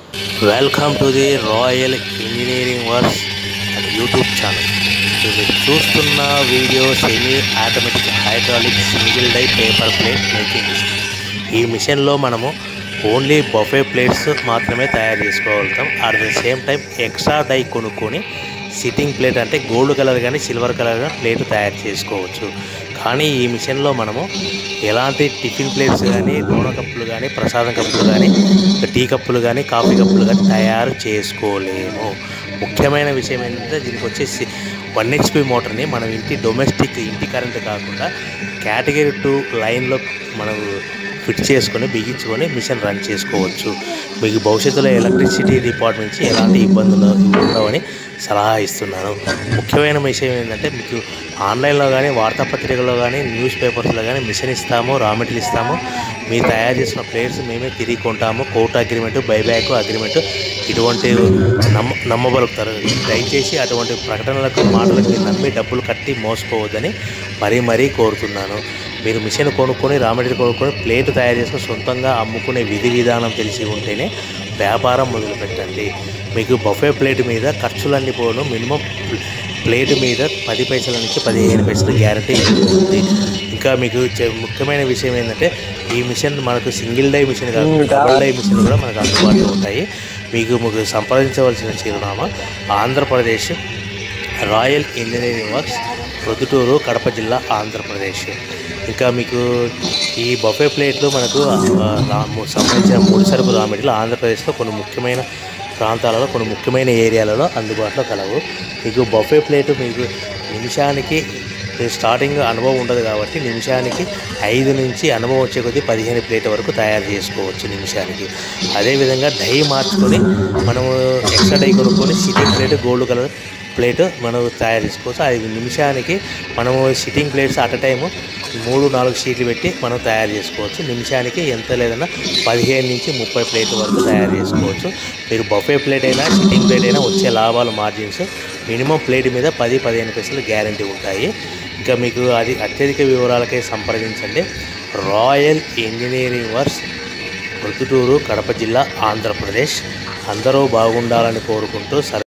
welcome to the royal engineering works and YouTube channel మీరు చూస్తున్న video semi automatic hydraulic single die paper plate making machine ఈ మిషన్లో మనము only buffet plates మాత్రమే తయారు చేసుకోగలుగుతాం at the same time extra die కొనుక్కొని sitting plate అంటే గోల్డ్ కలర్ కానీ సిల్వర్ కలర్ కానీ ప్లేట్ తయారు చేసుకోవచ్చు కానీ ఈ మిషన్లో మనము ఎలాంటి టిఫిన్ ప్లేట్స్ కానీ నూనె కప్పులు కానీ ప్రసాదం కప్పులు కానీ టీ కప్పులు కానీ కాఫీ కప్పులు కానీ తయారు చేసుకోలేము ముఖ్యమైన విషయం ఏంటంటే దీనికి వచ్చేసి వన్ హెచ్పి మోటార్ని మనం ఇంటి డొమెస్టిక్ ఇంటి కరెంట్ కాకుండా కేటగిరీ టూ లైన్లో మనం ఫిట్ చేసుకొని బిగించుకొని మిషన్ రన్ చేసుకోవచ్చు మీకు భవిష్యత్తులో ఎలక్ట్రిసిటీ డిపార్ట్మెంట్ నుంచి ఎలాంటి ఇబ్బందులు ఉండవని సలహా ఇస్తున్నాను ముఖ్యమైన విషయం ఏంటంటే మీకు ఆన్లైన్లో కానీ వార్తాపత్రికలో కానీ న్యూస్ పేపర్స్లో కానీ మిషన్ ఇస్తాము రా మెటీరియల్ ఇస్తాము మీరు తయారు చేసిన ప్లేట్స్ మేమే తిరిగి కొంటాము కోర్టు అగ్రిమెంట్ బైబ్యాక్ అగ్రిమెంట్ ఇటువంటి నమ్మ నమ్మబలుగుతారు దయచేసి అటువంటి ప్రకటనలకు మాటలకు మీరు నమ్మి డబ్బులు కట్టి మోసపోవద్దని మరీ మరీ కోరుతున్నాను మీరు మిషన్ కొనుక్కొని రా మెటీరియల్ కొనుక్కొని ప్లేట్ తయారు చేసుకొని సొంతంగా అమ్ముకునే విధి విధానం తెలిసి ఉంటేనే వ్యాపారం మొదలుపెట్టండి మీకు బఫే ప్లేట్ మీద ఖర్చులన్నీ పోను మినిమం ప్లేట్ మీద పది పైసల నుంచి పదిహేను పైసలు గ్యారంటీ ఉంటుంది ఇంకా మీకు చె- ముఖ్యమైన విషయం ఏంటంటే ఈ మిషన్ మనకు సింగిల్ డై మిషన్ కాదు డబుల్ డై మిషన్ కూడా మనకు అందుబాటులో ఉంటాయి మీకు మీకు సంప్రదించవలసిన చిరునామా Andhra Pradesh royal engineering works Proddatur Kadapa జిల్లా ఆంధ్రప్రదేశ్ ఇంకా మీకు ఈ బఫే ప్లేట్లు మనకు ఆ, రా- ము- సంబంధించిన మూడు సరుకు రా మెటీరియల్ ఆంధ్రప్రదేశ్లో కొన్ని ముఖ్యమైన ప్రాంతాలలో కొన్ని ముఖ్యమైన ఏరియాలలో అందుబాటులో కలవు మీకు బఫే ప్లేట్ మీకు నిమిషానికి మీరు స్టార్టింగ్ అనుభవం ఉండదు కాబట్టి నిమిషానికి ఐదు నుంచి అనుభవం వచ్చే కొద్దీ పదిహేను ప్లేట్ వరకు తయారు చేసుకోవచ్చు నిమిషానికి అదేవిధంగా డై మార్చుకొని మనము ఎక్స్ట్రా డై కొనుక్కొని sitting plate gold colour plate మనం తయారు చేసుకోవచ్చు ఐదు నిమిషానికి మనము సిట్టింగ్ ప్లేట్స్ అట్ టైము మూడు నాలుగు షీట్లు పెట్టి మనం తయారు చేసుకోవచ్చు నిమిషానికి ఎంత లేదన్నా పదిహేను నుంచి ముప్పై ప్లేట్ల వరకు తయారు చేసుకోవచ్చు మీరు బఫే ప్లేట్ అయినా సిట్టింగ్ ప్లేట్ అయినా వచ్చే లాభాలు మార్జిన్స్ మినిమం ప్లేట్ మీద పది పదిహేను పైసలు గ్యారంటీ ఉంటాయి ఇంకా మీకు అది అత్యధిక వివరాలకై సంప్రదించండి royal engineering works Proddatur Kadapa జిల్లా ఆంధ్రప్రదేశ్ అందరూ బాగుండాలని కోరుకుంటూ సర్